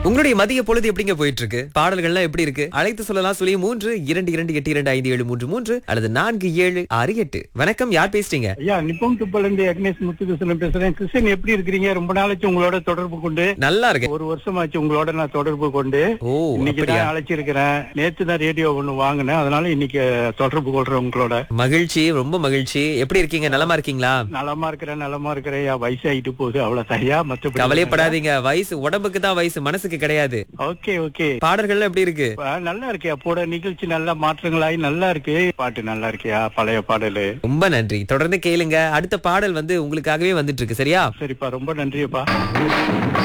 உங்களுடைய மதிய பொழுது எப்படிங்க போயிட்டு இருக்கு பாடல்கள்லாம் எப்படி இருக்கு அழைத்து சொல்லலாம் சொல்லி மூன்று இரண்டு இரண்டு எட்டு இரண்டு ஐந்து ஏழு மூன்று மூன்று அல்லது நான்கு ஏழு ஆறு எட்டு வணக்கம் யார் பேசுறீங்க ஐயா நிப்பம் துப்பல இருந்து அக்னேஷ் முத்துகிருஷ்ணன் பேசுறேன் கிருஷ்ணன் எப்படி இருக்கிறீங்க ரொம்ப நாளைக்கு உங்களோட தொடர்பு கொண்டு நல்லா இருக்கு ஒரு வருஷமாச்சு உங்களோட நான் தொடர்பு கொண்டு ஓ இன்னைக்கு அப்படியா தான் அழைச்சிருக்கிறேன் நேத்து தான் ரேடியோ ஒண்ணு வாங்கினேன் அதனால இன்னைக்கு தொடர்பு கொள்றேன் உங்களோட மகிழ்ச்சி ரொம்ப மகிழ்ச்சி எப்படி இருக்கீங்க நலமா இருக்கீங்களா நலமா இருக்கிறேன் நலமா இருக்கிறேன் ஐயா வயசாயிட்டு போகுது அவ்வளவு ஐயா மத்தபடி கவலைப்படாதீங்க வயசு உடம்புக்கு தான் வயசு மனசுக்கு கிடையாது ஓகே ஓகே பாடல்கள்லாம் எப்படி இருக்கு நல்லா இருக்கியா போட நிகழ்ச்சி நல்லா மாற்றங்களாகி நல்லா இருக்கு பாட்டு நல்லா இருக்கியா பழைய பாடலு ரொம்ப நன்றி தொடர்ந்து கேளுங்க அடுத்த பாடல் வந்து உங்களுக்காகவே வந்துட்டு இருக்கு சரியா சரிப்பா ரொம்ப நன்றிப்பா